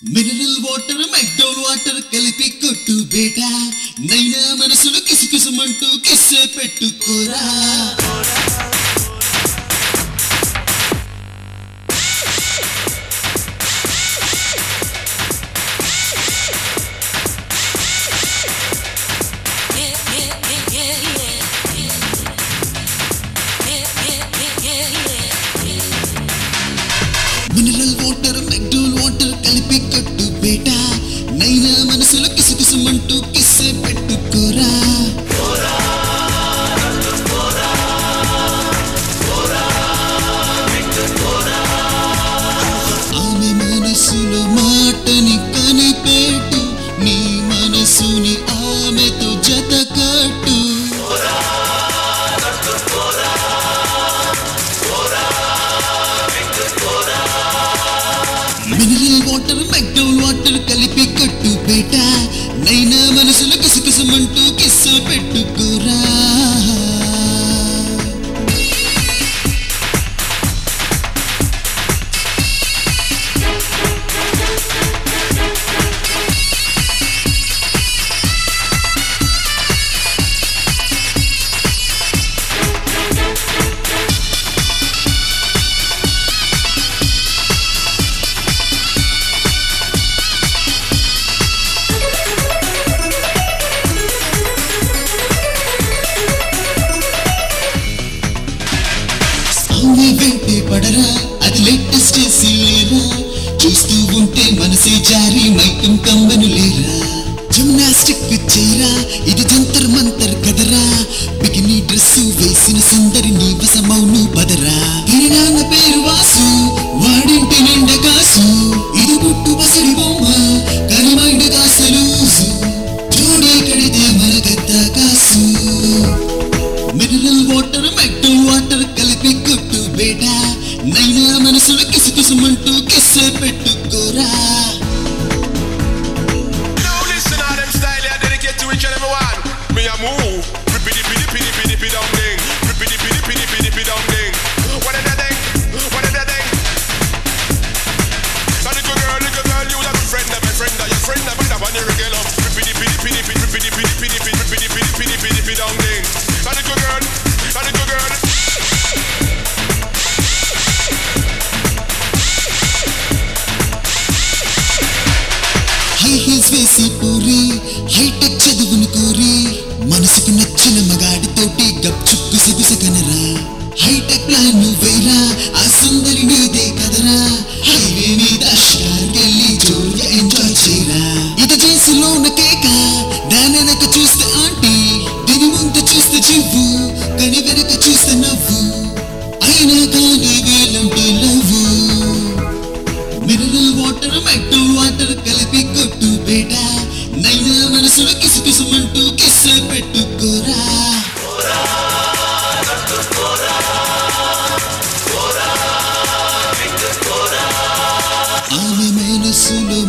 Mineral water McDowell water కలిపి కొట్టు బేట నైనా మనసులు కిసుకిసుమంటూ కిస్సే పెట్టుకోరా మినరల్ వాటర్ మెక్డౌన్ వాటర్ కలిపి కొట్టు బేట నైనా మనసులు కిసుకిసుమంటూ కిస్సే పెట్టుకోరా ఆమె మనసులో మాటని కనిపెట్టు నీ మనసుని ఆమెతో జత కట్టు మినరల్ వాటర్ మెక్డౌన్ వాటర్ కలిపి కట్టు బేట నైనా మనసులో కిసుకిసుమంటూ కిస్స పెట్టుకోరా సాంగి వెంటే పడరా అది లేటెస్ట్ లేరా చూస్తూ ఉంటే మనసే జారి మైకం కమ్మను లేరా జిమ్నాస్టిక్ చేయరా ఇది జంతర్ మంతర్ కదరా బికినీ డ్రెస్ వేసిన సుందరి నీ వసమౌను పదరా దీని నాన్న పేరు వాసు వాడింటి నిండ కాసు ఇది పుట్టు పసిడి బొమ్మ కానీ మైండ్ కాసలు చూడే కడితే మనగద్ద కాసు మినరల్ వాటర్ మెక్డౌన్ వాటర్ కలిపి కొట్టు బేట నైనా మనసులో కిసుకిసుమంటూ కిస్సే పెట్టుకోరా Now listen to them style I dedicate to each and every one. Me a move, rippity pitty pitty pitty pitty down ding, rippity pitty pitty pitty pitty down ding. What is that thing? What is that thing? So little girl, little girl, you have a friend of a friend of your friend of a one you regular. Rippity pitty pitty pitty rippity pitty pitty pitty rippity pitty pitty pitty pitty down ding. So little girl, so little girl. High heels వేసి పూరి hitech చదువును కోరి మనసుకు నచ్చిన మగాడితోటి గప్చుక్కు సిగుసకనరా hitech plan వేరా ఆ సుందరి నీదే కదరా హైవే మీద షార్కెళ్ళి జోరుగా ఎంజాయ్ చేయరా ఇది చేసిలోన కేక దాని వెనక చూస్తే ఆంటీ దీని ముందు చూస్తే చివ్వు కని వెనక చూస్తే నవ్వు అయినా కానీ వేలంటే love mineral water McDowell water కలిపి కొట్టు బేట నైనా మనసులో కిసుకిసుమంటూ కిస్స పెట్టుకోరా ఆమె మనసులో